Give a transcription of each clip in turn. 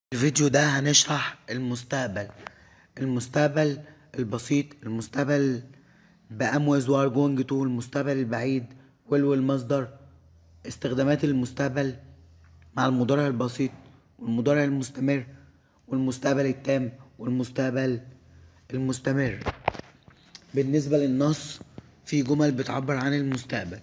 الفيديو ده هنشرح المستقبل المستقبل البسيط المستقبل بأموز وار جوينج تو المستقبل البعيد will والمصدر استخدامات المستقبل مع المضارع البسيط والمضارع المستمر والمستقبل التام والمستقبل المستمر بالنسبة للنص في جمل بتعبر عن المستقبل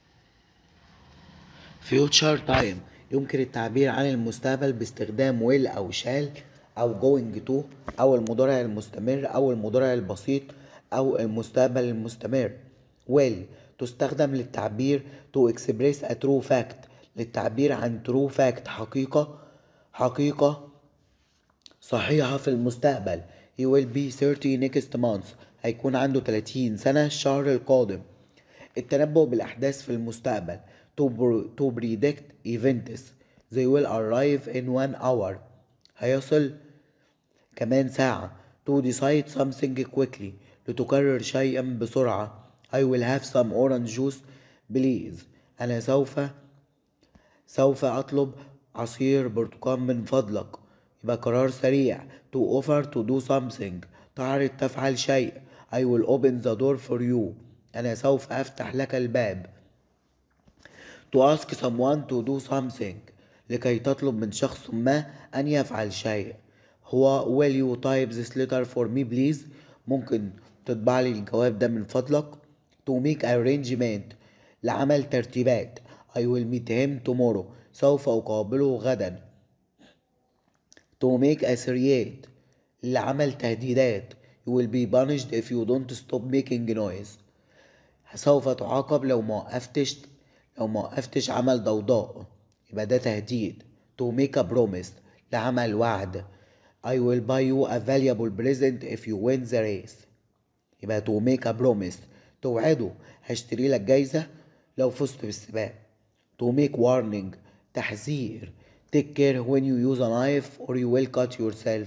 future time يمكن التعبير عن المستقبل باستخدام will أو shall أو going to أو المضارع المستمر أو المضارع البسيط أو المستقبل المستمر will تستخدم للتعبير to express a true fact للتعبير عن true fact حقيقة حقيقة صحيحة في المستقبل he will be 30 next month هيكون عنده 30 سنة الشهر القادم التنبؤ بالأحداث في المستقبل to, to predict events they will arrive in one hour هيصل كمان ساعة to decide something quickly لتقرر شيئا بسرعة I will have some orange juice please أنا سوف سوف أطلب عصير برتقال من فضلك يبقى قرار سريع to offer to do something تعرض تفعل شيء I will open the door for you أنا سوف أفتح لك الباب to ask someone to do something لكي تطلب من شخص ما أن يفعل شيء هو will you type this letter for me please ممكن تطبع لي الجواب ده من فضلك to make arrangement لعمل ترتيبات I will meet him tomorrow سوف أقابله غدا to make a threat لعمل تهديدات you will be punished if you don't stop making noise سوف تعاقب لو ما وقفتش لو ما وقفتش عمل ضوضاء يبقى ده تهديد to make a promise لعمل وعد I will buy you a valuable present if you win the race يبقى to make a promise توعده هشتري لك جايزة لو فزت بالسباق to make warning تحذير take care when you use a knife or you will cut yourself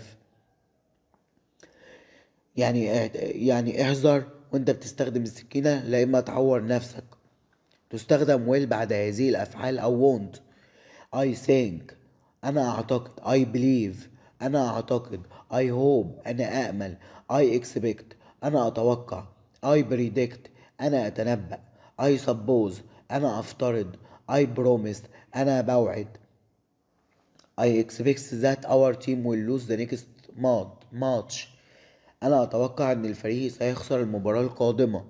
يعني يعني احذر وانت بتستخدم السكينة لا اما تعور نفسك تستخدم will بعد هذه الافعال او won't I think انا اعتقد I believe انا اعتقد I hope انا امل I expect انا اتوقع I predict انا اتنبأ I suppose انا افترض I promise انا بوعد I expect that our team will lose the next match أنا أتوقع أن الفريق سيخسر المباراة القادمة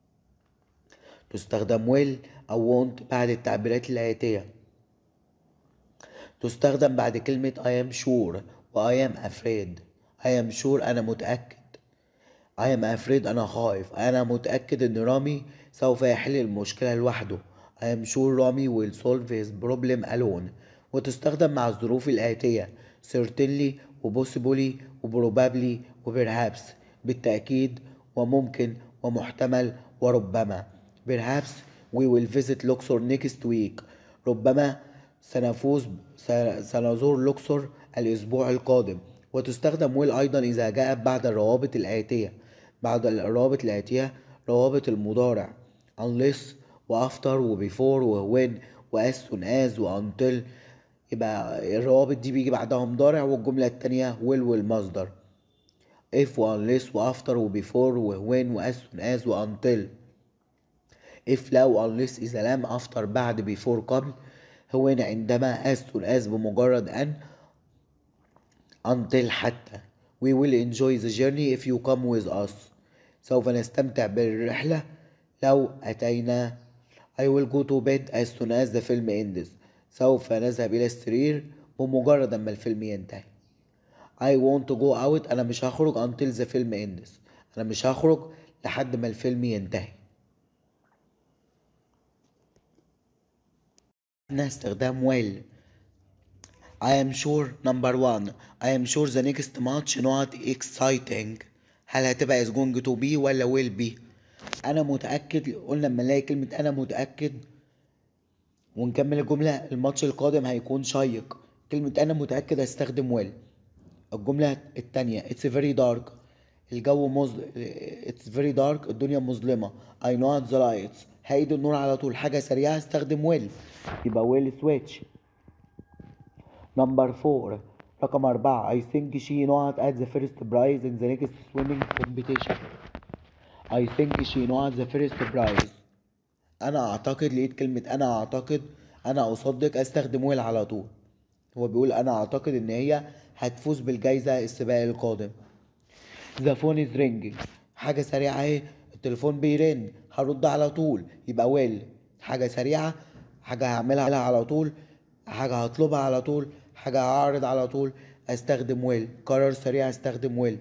تستخدم will أو won't بعد التعبيرات الآتية تستخدم بعد كلمة I am sure و I am afraid I am sure أنا متأكد I am afraid أنا خائف أنا متأكد أن رامي سوف يحل المشكلة لوحده I am sure رامي will solve his problem alone وتستخدم مع الظروف الآتية certainly و possibly و probably و perhaps بالتأكيد وممكن ومحتمل وربما perhaps we will visit Luxor next week ربما سنفوز سنزور لوكسور الأسبوع القادم وتستخدم will أيضا إذا جاءت بعد الروابط الآتية بعد الروابط الآتية روابط المضارع unless و after و before و when و as soon as و until يبقى الروابط دي بيجي بعدها مضارع والجملة التانية will والمصدر if و unless و after و before و when و as soon as و until if لا و unless إذا لم after بعد before قبل هو عندما as soon as بمجرد أن until حتى we will enjoy the journey if you come with us سوف نستمتع بالرحلة لو أتينا I will go to bed as soon as the film ends سوف نذهب إلى السرير بمجرد ما الفيلم ينتهي I want to go out أنا مش هخرج until the film ends أنا مش هخرج لحد ما الفيلم ينتهي استخدام well I am sure number one I am sure the next match not exciting هل هتبقى is going to be ولا will be أنا متأكد قلنا لما نلاقي كلمة أنا متأكد ونكمل الجملة الماتش القادم هيكون شيق كلمة أنا متأكد هستخدم will الجملة التانية it's very dark الجو مظلم it's very dark الدنيا مظلمة I know the lights هيد النور على طول حاجة سريعة استخدم will يبقى will switch نمبر فور رقم أربعة I think she not at the first prize in the next swimming competition I think she not the first prize أنا أعتقد لقيت كلمة أنا أعتقد أنا أصدق أستخدم ويل على طول هو بيقول أنا أعتقد إن هي هتفوز بالجايزة السباق القادم The phone is ringing حاجة سريعة اهي التليفون بيرن هرد على طول يبقى ويل حاجة سريعة حاجة هعملها على طول حاجة هطلبها على طول حاجة هعرض على طول استخدم ويل قرار سريع استخدم ويل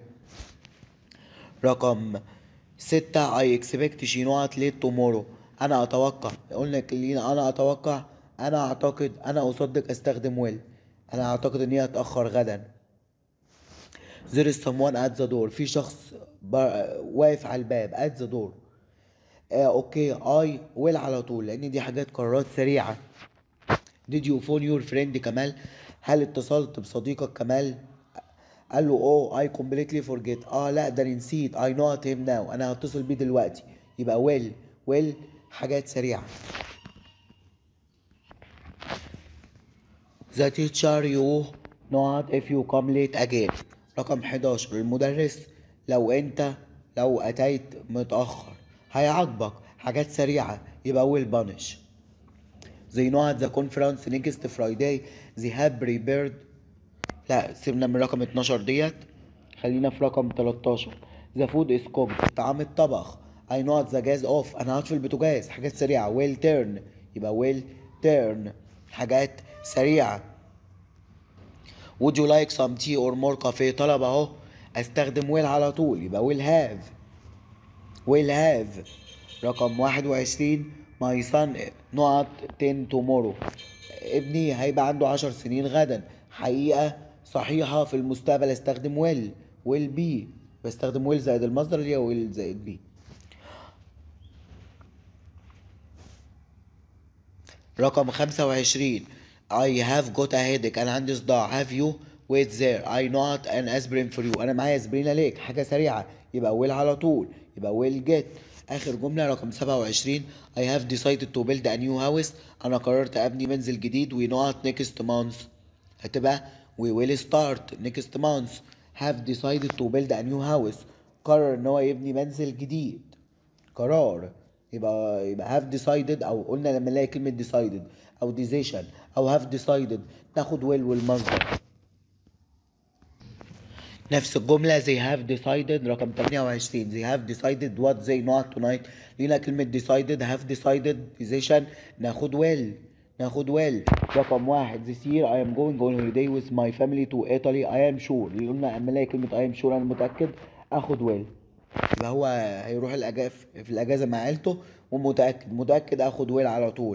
رقم ستة I expect she not late tomorrow أنا أتوقع قلنا كلنا أنا أتوقع أنا أعتقد أنا أصدق أستخدم ويل أنا أعتقد إن هي هتأخر غدا There is someone at the door في شخص بر... واقف على الباب at the door آه أوكي I will على طول لأن دي حاجات قرارات سريعة Did you phone your friend كمال هل اتصلت بصديقك كمال قال له اوه I completely forget اه لا ده أنا نسيت I know at him now انا هتصل بيه دلوقتي يبقى will will حاجات سريعة The teacher you not if you come late again رقم 11 المدرس لو انت لو اتيت متأخر هيعاقبك حاجات سريعة يبقى will punish They know at the conference next Friday they have prepared لا سيبنا من رقم 12 ديت خلينا في رقم 13 The food is cooked طعام الطبخ I know at the gas off أنا هطفي البوتاجاز حاجات سريعة will turn يبقى will turn حاجات سريعة Would you like some tea or more coffee طلب اهو استخدم will على طول يبقى will have will have رقم 21 my son not 10 tomorrow ابني هيبقى عنده 10 سنين غدا حقيقة صحيحة في المستقبل استخدم will will be بستخدم will زائد المصدر اللي هو will زائد be رقم 25 I have got a headache أنا عندي صداع have you wait there I not an aspirin for you أنا معايا اسبرينة ليك حاجة سريعة يبقى will على طول يبقى will get آخر جملة رقم 27 I have decided to build a new house أنا قررت أبني منزل جديد we not next month هتبقى we will start next month have decided to build a new house قرر إن هو يبني منزل جديد قرار يبقى يبقى have decided او قلنا لما نلاقي كلمة decided او decision او have decided ناخد will والمصدر نفس الجملة they have decided رقم 28 they have decided what they not tonight لينا كلمة decided have decided decision ناخد will ناخد will رقم واحد this year I am going on holiday with my family to Italy I am sure اللي قلنا اما الاقي كلمة I am sure انا متأكد اخد will يبقى هو هيروح الأجازة في الأجازة مع عيلته ومتأكد متأكد اخد ويل على طول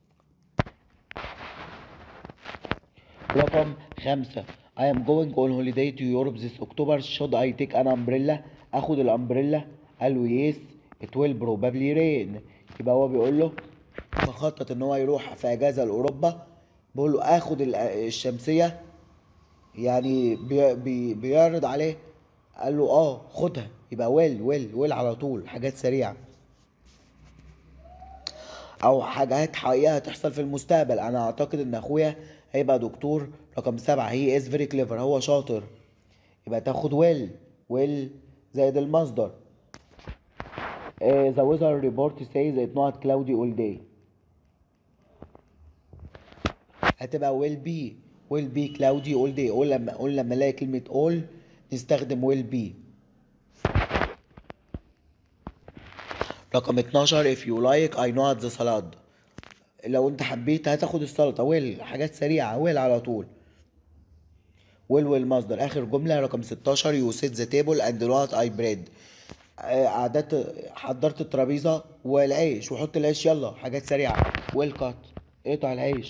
رقم خمسة I am going on holiday to Europe this October should I take an umbrella اخد الامبريلا قال له yes it will probably rain يبقى هو بيقول له مخطط ان هو يروح في اجازة لاوروبا بيقول له اخد ال- الشمسية يعني بي بي بيعرض عليه قال له اه خدها يبقى ويل ويل ويل على طول حاجات سريعة او حاجات حقيقة هتحصل في المستقبل انا اعتقد ان اخويا هيبقى دكتور رقم سبعة هي از فيري كليفر هو شاطر يبقى تاخد ويل ويل زائد المصدر ذا ويذر ريبورت says it's not cloudy all day هتبقى will be will be cloudy all day قول لما قول لما الاقي كلمة all نستخدم will be رقم 12 if you like I know the salad لو انت حبيت هتاخد السلطة ويل حاجات سريعة ويل على طول ويل ويل مصدر اخر جملة رقم 16 you set the table and not I bread آه، قعدت حضرت الترابيزة والعيش وحط العيش يلا حاجات سريعة ويل كات اقطع العيش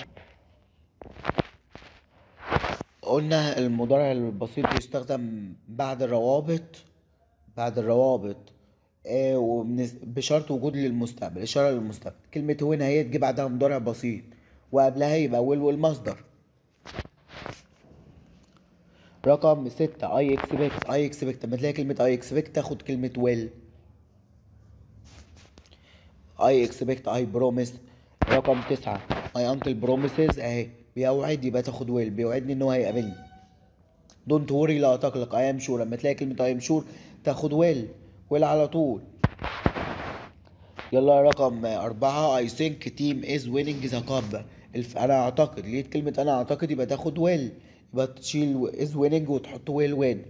قلنا المضارع البسيط بيستخدم بعد الروابط بعد الروابط آه، وبنس- بشرط وجود للمستقبل إشارة للمستقبل كلمة وين هي تجي بعدها مضارع بسيط وقبلها يبقى ويل والمصدر رقم ستة اي اكسبكت اي اكسبكت لما تلاقي كلمة اي اكسبكت تاخد كلمة ويل اي اكسبكت اي بروميس رقم تسعة ماي انكل بروميسز اهي بيوعد يبقى تاخد ويل بيوعدني ان هو هيقابلني دونت وري لا تقلق اي ام شور لما تلاقي كلمة اي ام شور تاخد ويل ويل على طول يلا رقم أربعة I think team is winning the cup الف... أنا أعتقد لقيت كلمة أنا أعتقد يبقى تاخد ويل يبقى تشيل is winning وتحط ويل وين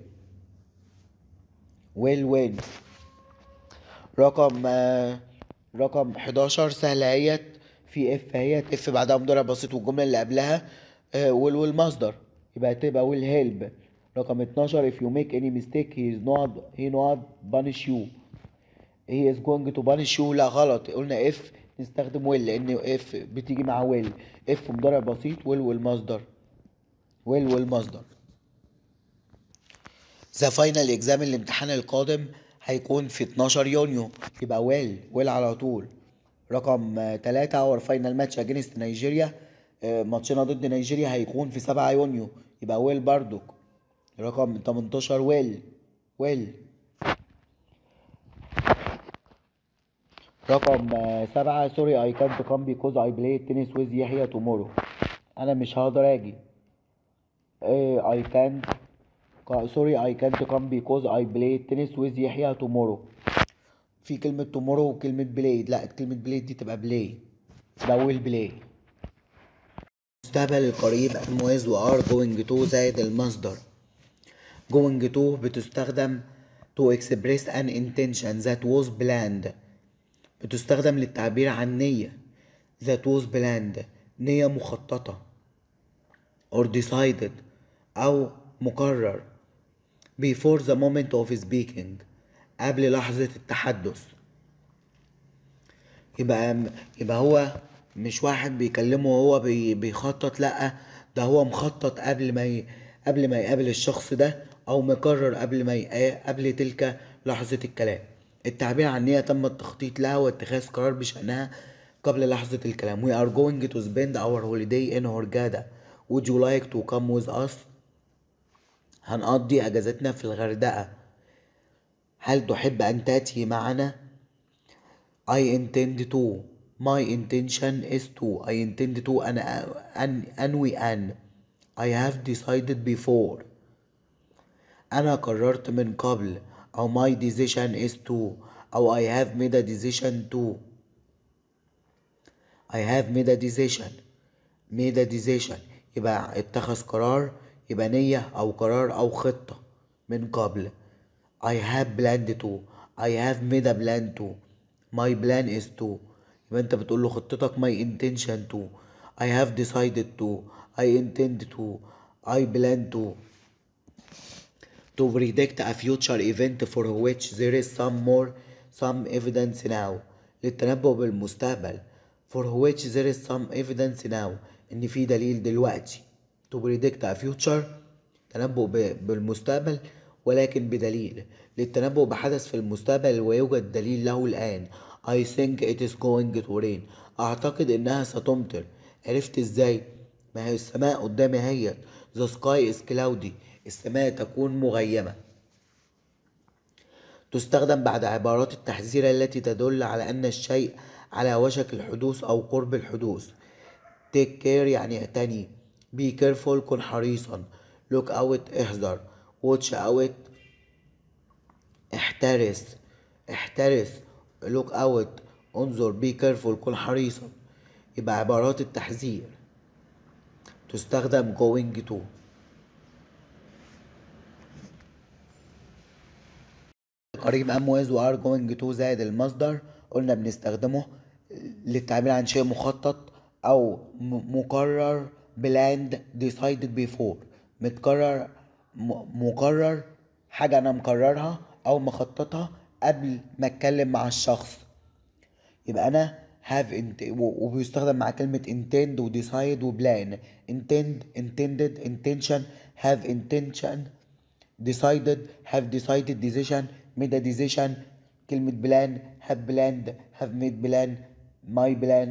ويل وين رقم آه، رقم 11 سهلة اهيت في اف اهيت اف بعدها مضارع بسيط والجملة اللي قبلها آه، ويل والمصدر يبقى تبقى ويل هيلب رقم 12 if you make any mistake he is not he not punish you he is going to punish you لا غلط قلنا اف نستخدم ويل لان اف بتيجي مع ويل اف مضارع بسيط ويل والمصدر ويل والمصدر ذا فاينل اكزام الامتحان القادم هيكون في 12 يونيو يبقى ويل ويل على طول رقم آه، تلاتة اور فاينل ماتش اجينست نيجيريا آه، ماتشنا ضد نيجيريا هيكون في 7 يونيو يبقى ويل بردك رقم 18 ويل ويل رقم آه، سبعة سوري اي كانت كام بيكوز اي بلاي تنس ويز يحيى تومورو انا مش هقدر اجي اي كانت سوري اي كانت كام بيكوز اي بلاي تنس ويز يحيى تومورو في كلمة تومورو وكلمة بلاي لا كلمة بلاي دي تبقى بلاي تبقى ويل بلاي المستقبل القريب was وار going to زائد المصدر going to بتستخدم to express an intention that was planned بتستخدم للتعبير عن نية that was planned نية مخططة or decided أو مقرر before the moment of speaking قبل لحظة التحدث يبقى يبقى هو مش واحد بيكلمه وهو بي بيخطط لا ده هو مخطط قبل ما ي... قبل ما يقابل الشخص ده او مقرر قبل ما ي... قبل تلك لحظة الكلام التعبير عن نية تم التخطيط لها واتخاذ قرار بشأنها قبل لحظة الكلام we are going to spend our holiday in Hurghada would you like to come with us هنقضي اجازتنا في الغردقة هل تحب ان تأتي معنا I intend to my intention is to I intend to أنا أن أنوي أن I have decided before أنا قررت من قبل أو my decision is to أو I have made a decision to I have made a decision made a decision يبقى اتخذ قرار يبقى نية أو قرار أو خطة من قبل I have planned to I have made a plan to my plan is to يبقى انت بتقول له خطتك my intention to I have decided to I intend to I plan to to predict a future event for which there is some more some evidence now للتنبؤ بالمستقبل for which there is some evidence now ان في دليل دلوقتي to predict a future تنبؤ ب- بالمستقبل ولكن بدليل للتنبؤ بحدث في المستقبل ويوجد دليل له الآن I think it is going to rain أعتقد إنها ستمطر عرفت إزاي؟ ما هي السماء قدامي هي The sky is cloudy السماء تكون مغيمة تستخدم بعد عبارات التحذير التي تدل على أن الشيء على وشك الحدوث أو قرب الحدوث take care يعني اعتني be careful كن حريصا look out احذر watch out احترس احترس look out انظر be careful كن حريصا يبقى عبارات التحذير تستخدم going to قريب أمواز و are going to زائد المصدر قلنا بنستخدمه للتعبير عن شيء مخطط أو م- مقرر planned decided before متقرر م- مقرر حاجة أنا مقررها أو مخططها قبل ما أتكلم مع الشخص يبقى أنا have int... و- وبيستخدم مع كلمة intend و decide و plan intend intended intention have intention decided have decided decision made a decision كلمة plan have planned have made plan my plan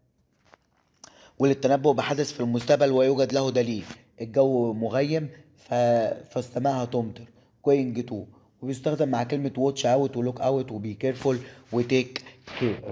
وللتنبؤ بحدث في المستقبل ويوجد له دليل الجو مغيم ف... فالسماء هتمطر going to وبيستخدم مع كلمة watch out و look out و be careful و take care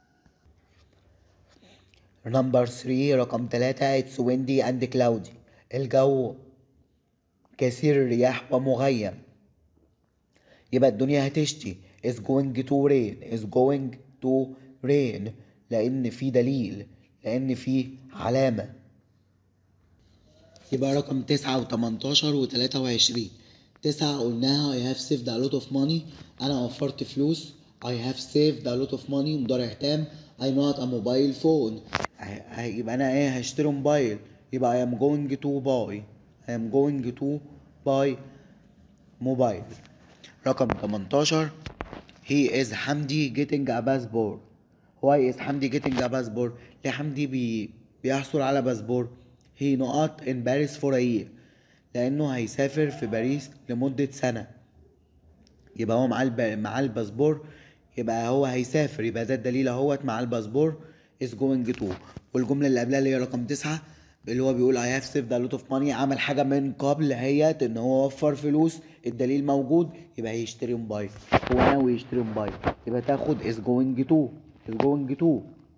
نمبر 3 رقم 3 it's windy and cloudy الجو كثير الرياح ومغيم يبقى الدنيا هتشتي is going to rain is going to rain لأن في دليل لأن في علامة يبقى رقم تسعة وتمنتاشر وتلاتة وعشرين تسعة قلناها I have saved a lot of money أنا وفرت فلوس I have saved a lot of money مضارع تام I not a mobile phone ه- ه- يبقى أنا إيه هشتري موبايل يبقى I am going to buy I am going to buy موبايل رقم 18 He is حمدي getting a passport Why is حمدي getting a passport ليه حمدي بي... بيحصل على باسبور He not in Paris for a year لأنه هيسافر في باريس لمدة سنة يبقى هو معاه الب... معاه الباسبور يبقى هو هيسافر يبقى ده الدليل اهوت معاه الباسبور is going to والجملة اللي قبلها اللي هي رقم تسعة اللي هو بيقول I have saved a lot of money عمل حاجة من قبل هيت ان هو وفر فلوس الدليل موجود يبقى هيشتري موبايل هو ناوي يشتري موبايل يبقى تاخد is going to is going to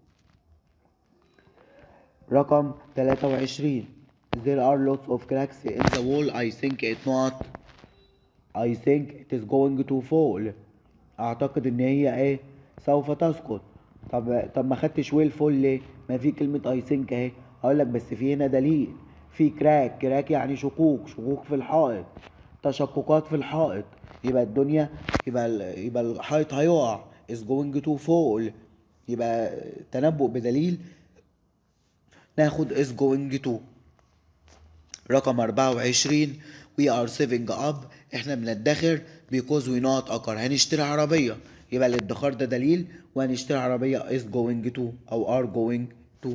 رقم 23 There are lots of cracks in the wall I think it not I think it is going to fall اعتقد ان هي ايه سوف تسقط طب طب ما خدتش ويل فول ليه ما في كلمة اي ثينك اهي هقول لك بس في هنا دليل في كراك كراك يعني شقوق شقوق في الحائط تشققات في الحائط يبقى الدنيا يبقى ال- يبقى الحائط هيقع is going to fall يبقى تنبؤ بدليل ناخد is going to رقم 24 we are saving up احنا بندخر because we not اقر هنشتري عربية يبقى الادخار ده دليل وهنشتري عربية is going to او are going to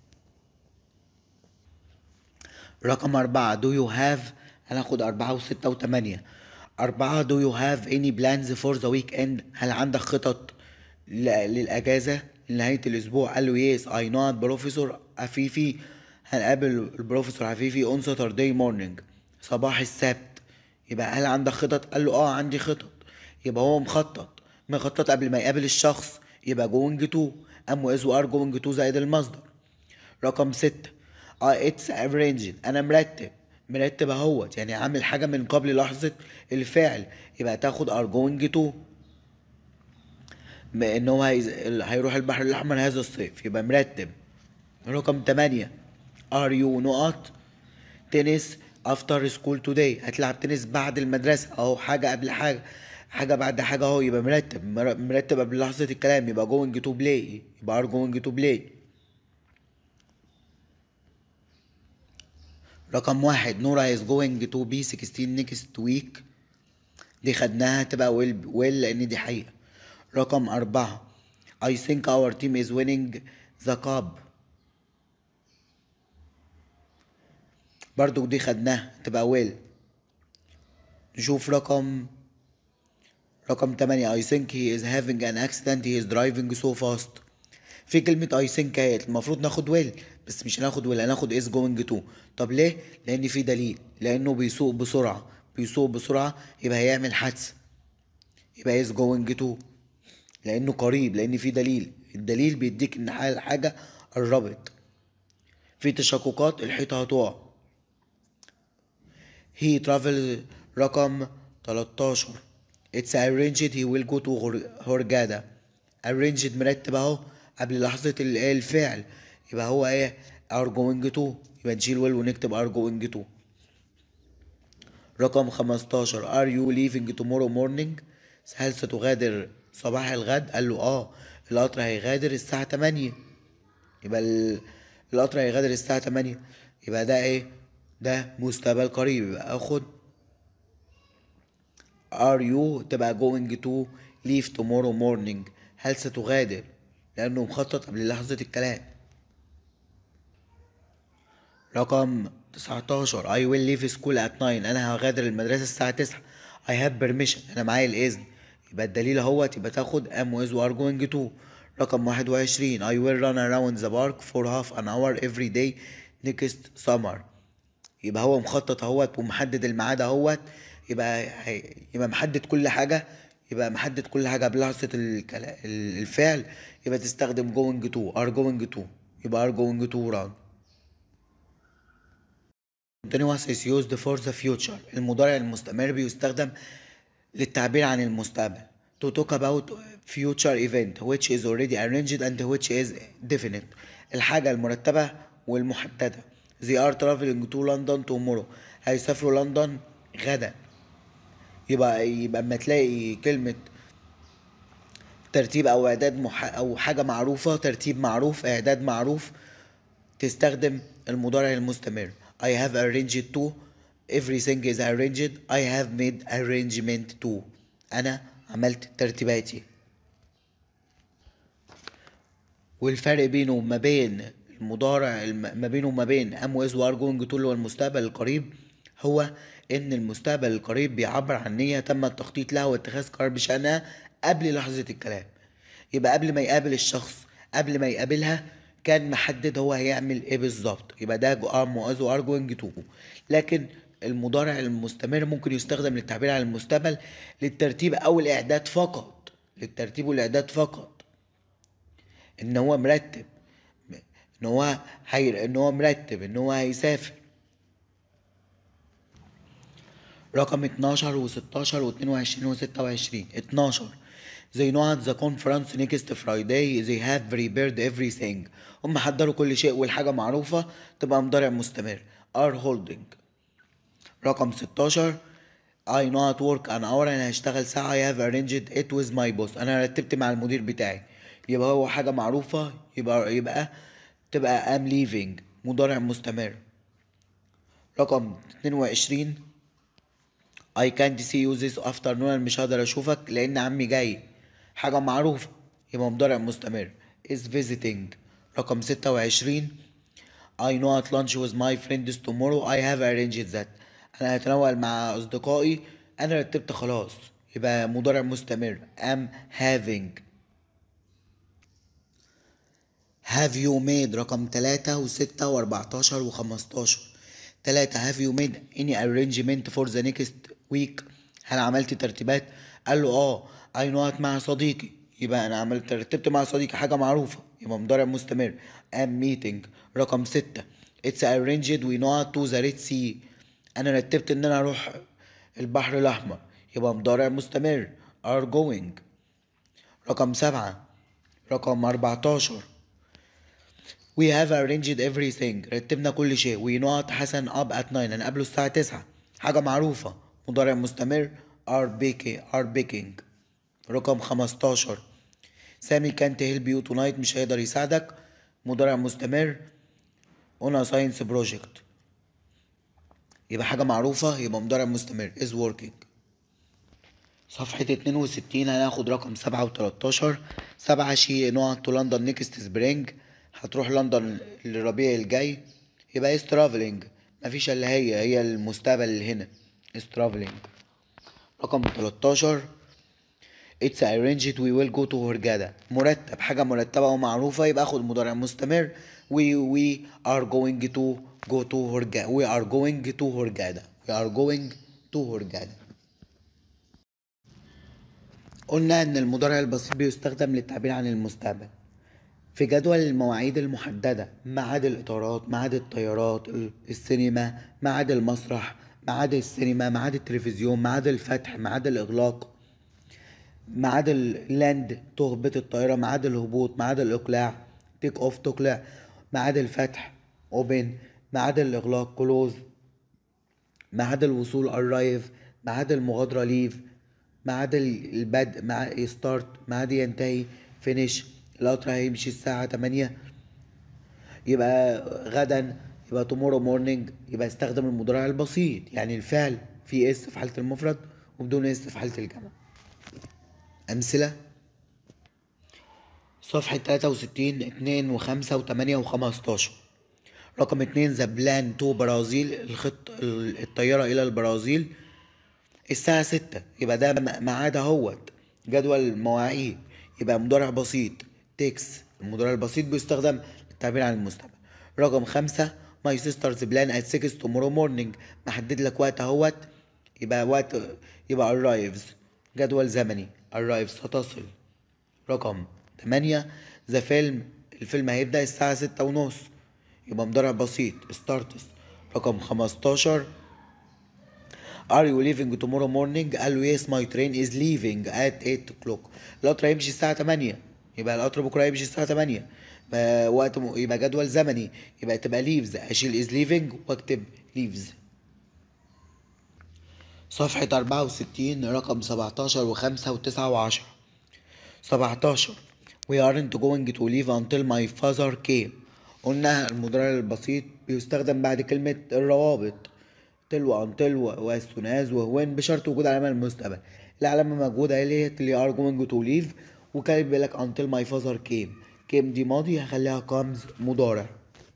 رقم أربعة do you have هناخد أربعة وستة وتمانية أربعة do you have any plans for the weekend هل عندك خطط ل- للأجازة لنهاية الأسبوع قال له yes I know بروفيسور عفيفي هنقابل البروفيسور عفيفي on Saturday morning صباح السبت يبقى هل عندك خطط قال له اه عندي خطط يبقى هو مخطط مخطط قبل ما يقابل الشخص يبقى going to أم was are going to زائد المصدر رقم ستة اه اتس arranged انا مرتب مرتب اهوت يعني عامل حاجة من قبل لحظة الفعل يبقى تاخد are going to م- ان هو هيز... ال- هيروح البحر الاحمر هذا الصيف يبقى مرتب رقم تمانية are you نقط تنس افتر سكول توداي هتلعب تنس بعد المدرسة اهو حاجة قبل حاجة حاجة بعد حاجة اهو يبقى مرتب مر- مرتب قبل لحظة الكلام يبقى going to play يبقى are going to play رقم واحد نورا is going to be 16 next week دي خدناها تبقى ويل ويل لان دي حقيقة رقم أربعة I think our team is winning the cup برضو دي خدناها تبقى ويل نشوف رقم رقم تمانية I think he is having an accident he is driving so fast في كلمة I think اهيت المفروض ناخد ويل بس مش هناخد ويل هناخد is going to طب ليه؟ لأن في دليل لأنه بيسوق بسرعة بيسوق بسرعة يبقى هيعمل حادثة يبقى is going to لأنه قريب لأن في دليل الدليل بيديك إن حال- حاجة قربت في تشققات الحيطة هتقع he travel رقم 13 it's arranged he will go to غر- هورجادا arranged مرتب اهو قبل لحظة ال- إيه الفعل يبقى هو ايه are going to يبقى نشيل will ونكتب are going to رقم 15 are you leaving tomorrow morning هل ستغادر صباح الغد قال له اه القطر هيغادر الساعة 8 يبقى ال- القطر هيغادر الساعة 8 يبقى ده ايه ده مستقبل قريب يبقى اخد are you تبقى going to leave tomorrow morning هل ستغادر لأنه مخطط قبل لحظة الكلام رقم 19 I will leave school at 9 أنا هغادر المدرسة الساعة 9 I have permission أنا معايا الإذن يبقى الدليل اهوت يبقى تاخد am was are going to رقم 21 I will run around the park for half an hour every day next summer يبقى هو مخطط اهوت ومحدد الميعاد اهوت يبقى هي... يبقى محدد كل حاجة يبقى محدد كل حاجة بلحظة الكلا... الفعل يبقى تستخدم going to are going to يبقى are going to run continuous is used for the future المضارع المستمر بيستخدم للتعبير عن المستقبل to talk about future event which is already arranged and which is definite الحاجة المرتبة والمحددة they are traveling to London tomorrow هيسافروا لندن غدا يبقى يبقى اما تلاقي كلمة ترتيب او اعداد مح... او حاجة معروفة ترتيب معروف اعداد معروف تستخدم المضارع المستمر I have arranged to everything is arranged I have made arrangement to أنا عملت ترتيباتي والفرق بينه وما بين المضارع الم- ما بينه وما بين ام واز وار جوينج تو اللي هو المستقبل القريب هو ان المستقبل القريب بيعبر عن نية تم التخطيط لها واتخاذ قرار بشأنها قبل لحظة الكلام يبقى قبل ما يقابل الشخص قبل ما يقابلها كان محدد هو هيعمل ايه بالظبط يبقى ده ام واز وار جوينج تو لكن المضارع المستمر ممكن يستخدم للتعبير عن المستقبل للترتيب او الاعداد فقط للترتيب والاعداد فقط ان هو مرتب ان هو هي... ان هو مرتب ان هو هيسافر رقم 12 و16 و22 و26 12 They know at the conference next Friday they have prepared everything هم حضروا كل شيء والحاجة معروفة تبقى مضارع مستمر are holding رقم 16 I know at work an hour انا هشتغل ساعة I have arranged it with my boss انا رتبت مع المدير بتاعي يبقى هو حاجة معروفة يبقى يبقى تبقى am leaving مضارع مستمر رقم 22 I can't see you this afternoon انا مش هقدر اشوفك لان عمي جاي حاجة معروفة يبقى مضارع مستمر is visiting رقم 26 I know at lunch with my friends tomorrow I have arranged that انا هتناول مع اصدقائي انا رتبت خلاص يبقى مضارع مستمر am having have you made رقم تلاتة وستة واربعتاشر وخمستاشر تلاتة have you made any arrangement for the next week هل عملت ترتيبات قال له اه I know it مع صديقي يبقى انا عملت رتبت مع صديقي حاجة معروفة يبقى مضارع مستمر am meeting رقم ستة it's arranged we know it to the red sea انا رتبت ان انا اروح البحر الاحمر يبقى مضارع مستمر are going رقم سبعة رقم 14 We have arranged everything رتبنا كل شيء We know حسن up at 9 هنقابله الساعة 9 حاجة معروفة مضارع مستمر are baking are baking رقم 15 سامي can't help you tonight مش هيقدر يساعدك مضارع مستمر on a science project يبقى حاجة معروفة يبقى مضارع مستمر is working صفحة 62 هناخد رقم سبعة وتلاتاشر سبعة شي نوع تو لندن نيكست سبرينج هتروح لندن الربيع الجاي يبقى is traveling مفيش الا هي هي المستقبل اللي هنا is traveling رقم 13 It's arranged we will go to هرجادة مرتب حاجة مرتبة ومعروفة يبقى اخد مضارع مستمر we we are going to go to هرجادة we are going to هرجادة we are going to هرجادة قلنا ان المضارع البسيط بيستخدم للتعبير عن المستقبل في جدول المواعيد المحددة ميعاد الإطارات ميعاد الطيارات ال- السينما ميعاد المسرح ميعاد السينما ميعاد التلفزيون ميعاد الفتح ميعاد الإغلاق ميعاد اللاند تهبط الطائرة ميعاد الهبوط ميعاد الإقلاع تيك أوف تقلع ميعاد الفتح أوبن ميعاد الإغلاق كلوز ميعاد الوصول arrive ميعاد المغادرة ليف ميعاد ال- البدء مع ستارت ميعاد ينتهي فينيش القطر هيمشي الساعة 8 يبقى غدا يبقى tomorrow morning يبقى استخدم المضارع البسيط يعني الفعل في اس في حالة المفرد وبدون اس في حالة الجمع أمثلة صفحة 63 2 و5 و8 و15 رقم 2 ذا بلان تو برازيل الخط الطيارة إلى البرازيل الساعة 6 يبقى ده م- ميعاد اهوت جدول المواعيد يبقى مضارع بسيط تكس المضارع البسيط بيستخدم للتعبير عن المستقبل رقم خمسة ماي سيسترز بلان ات 6 تومورو مورنينج محدد لك وقت اهوت يبقى وقت يبقى arrives جدول زمني arrives هتصل رقم تمانية ذا فيلم الفيلم هيبدأ الساعة ستة ونص يبقى مضارع بسيط starts رقم 15 Are you leaving tomorrow morning؟ قال له yes my train is leaving at 8 o'clock القطر هيمشي الساعة 8 يبقى القطر بكرة هيمشي الساعة 8 يبقى وقت م... يبقى جدول زمني يبقى تبقى leaves أشيل is leaving وأكتب leaves صفحة 64 رقم 17 و5 و9 و10 17 We aren't going to leave until my father came قلنا المضارع البسيط بيستخدم بعد كلمة الروابط تلو أن تلو والثناز وهوين بشرط وجود علامة المستقبل العلامة موجودة اللي هي اللي are going to leave وكان بيقول لك until my father came came دي ماضي هخليها comes مضارع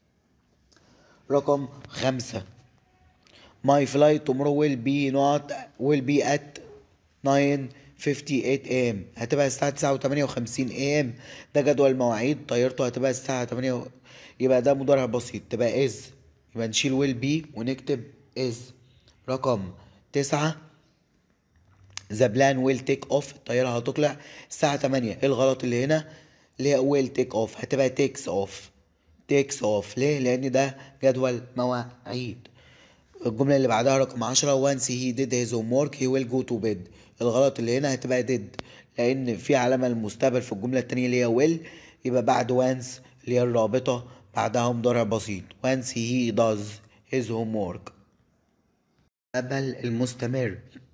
رقم خمسة My flight tomorrow will be not will be at 9:58 am هتبقى الساعة 9 و58 am ده جدول مواعيد طيارته هتبقى الساعة 8 و... يبقى ده مضارع بسيط تبقى is يبقى نشيل will be ونكتب is رقم تسعة The plan will take off الطيارة هتقلع الساعة 8 ايه الغلط اللي هنا اللي هي will take off هتبقى takes off takes off ليه؟ لأن ده جدول مواعيد الجملة اللي بعدها رقم عشرة once he did his homework he will go to bed الغلط اللي هنا هتبقى did لأن في علامة المستقبل في الجملة التانية اللي هي will يبقى بعد once اللي هي الرابطة بعدها مضارع بسيط once he does his homework المستقبل المستمر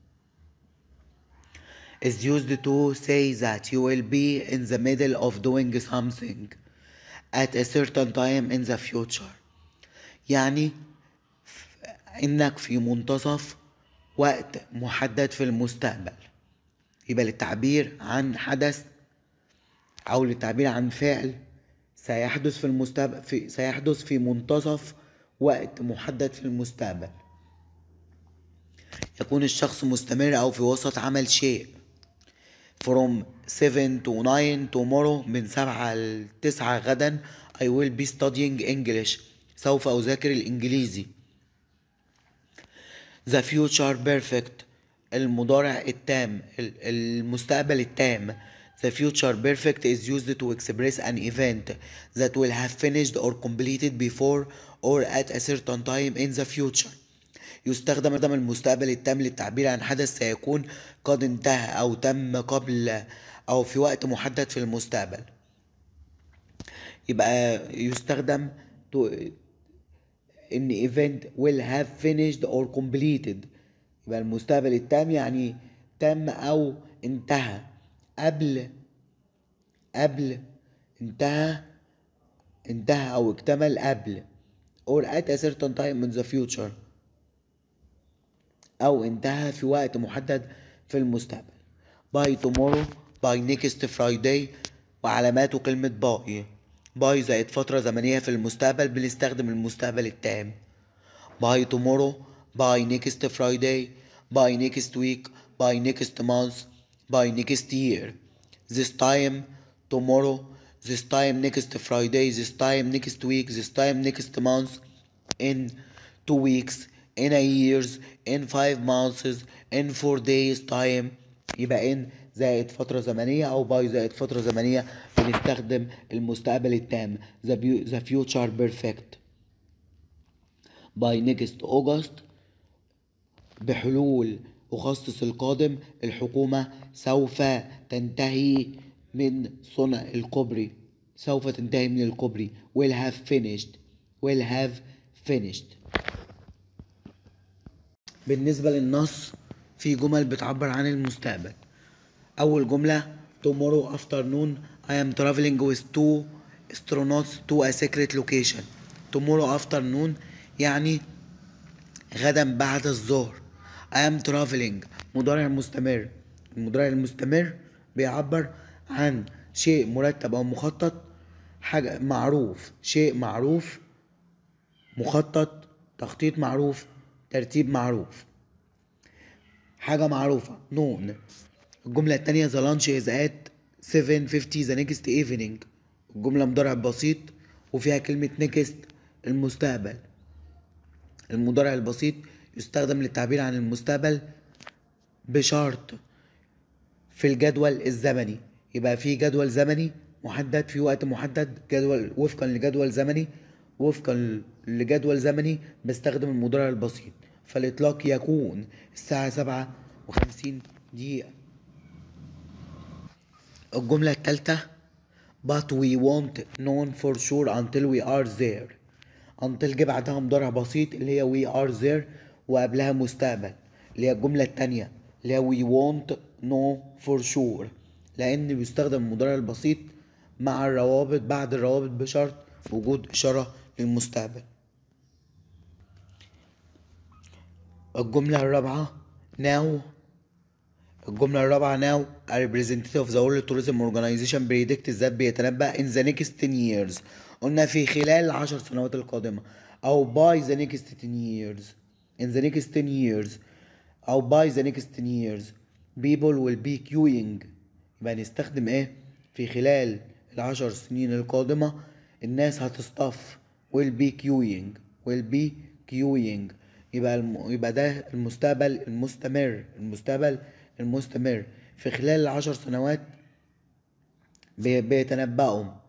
is used to say that you will be in the middle of doing something at a certain time in the future يعني انك في منتصف وقت محدد في المستقبل يبقى للتعبير عن حدث او للتعبير عن فعل سيحدث في المستقبل في سيحدث في منتصف وقت محدد في المستقبل يكون الشخص مستمر او في وسط عمل شيء from 7 to 9 tomorrow من 7 ل 9 غدا I will be studying English سوف أذاكر الإنجليزي The future perfect المضارع التام المستقبل التام The future perfect is used to express an event that will have finished or completed before or at a certain time in the future يستخدم المستقبل التام للتعبير عن حدث سيكون قد انتهى أو تم قبل أو في وقت محدد في المستقبل يبقى يستخدم to ان event will have finished or completed يبقى المستقبل التام يعني تم او انتهى قبل قبل انتهى انتهى او اكتمل قبل or at a certain time in the future او انتهى في وقت محدد في المستقبل by tomorrow by next Friday وعلاماته كلمة باي باي زائد فترة زمنية في المستقبل بنستخدم المستقبل التام by tomorrow by next Friday by next week by next month by next year this time tomorrow this time next Friday this time next week this time next month in two weeks in a years in five months in four days time يبقى in زائد فترة زمنية أو باي زائد فترة زمنية بنستخدم المستقبل التام the, the future perfect by next August بحلول أغسطس القادم الحكومة سوف تنتهي من صنع الكوبري سوف تنتهي من الكوبري will have finished will have finished بالنسبة للنص في جمل بتعبر عن المستقبل أول جملة tomorrow afternoon I am traveling with two astronauts to a secret location tomorrow afternoon يعني غدا بعد الظهر I am traveling مضارع مستمر المضارع المستمر بيعبر عن شيء مرتب أو مخطط حاجة معروف شيء معروف مخطط تخطيط معروف ترتيب معروف حاجة معروفة نون الجملة التانية the lunch is at 7:50 the next evening الجملة مضارع بسيط وفيها كلمة next المستقبل المضارع البسيط يستخدم للتعبير عن المستقبل بشرط في الجدول الزمني يبقى في جدول زمني محدد في وقت محدد جدول وفقا لجدول زمني وفقا لجدول زمني بستخدم المضارع البسيط فالإطلاق يكون الساعة سبعة وخمسين دقيقة الجملة الثالثة but we won't know for sure until we are there until جه بعدها مضارع بسيط اللي هي we are there وقبلها مستقبل اللي هي الجملة التانية اللي هي we won't know for sure لأن بيستخدم المضارع البسيط مع الروابط بعد الروابط بشرط وجود إشارة للمستقبل الجملة الرابعة now الجملة الرابعة now a representative of the World Tourism Organization predicts that بيتنبأ in the next 10 years قلنا في خلال العشر سنوات القادمة أو by the next 10 years in the next 10 years أو by the next 10 years people will be queuing يبقى نستخدم إيه في خلال العشر سنين القادمة الناس هتصطف will be queuing will be queuing يبقى الم... يبقى ده المستقبل المستمر المستقبل المستمر في خلال العشر سنوات بي- بيتنبأوا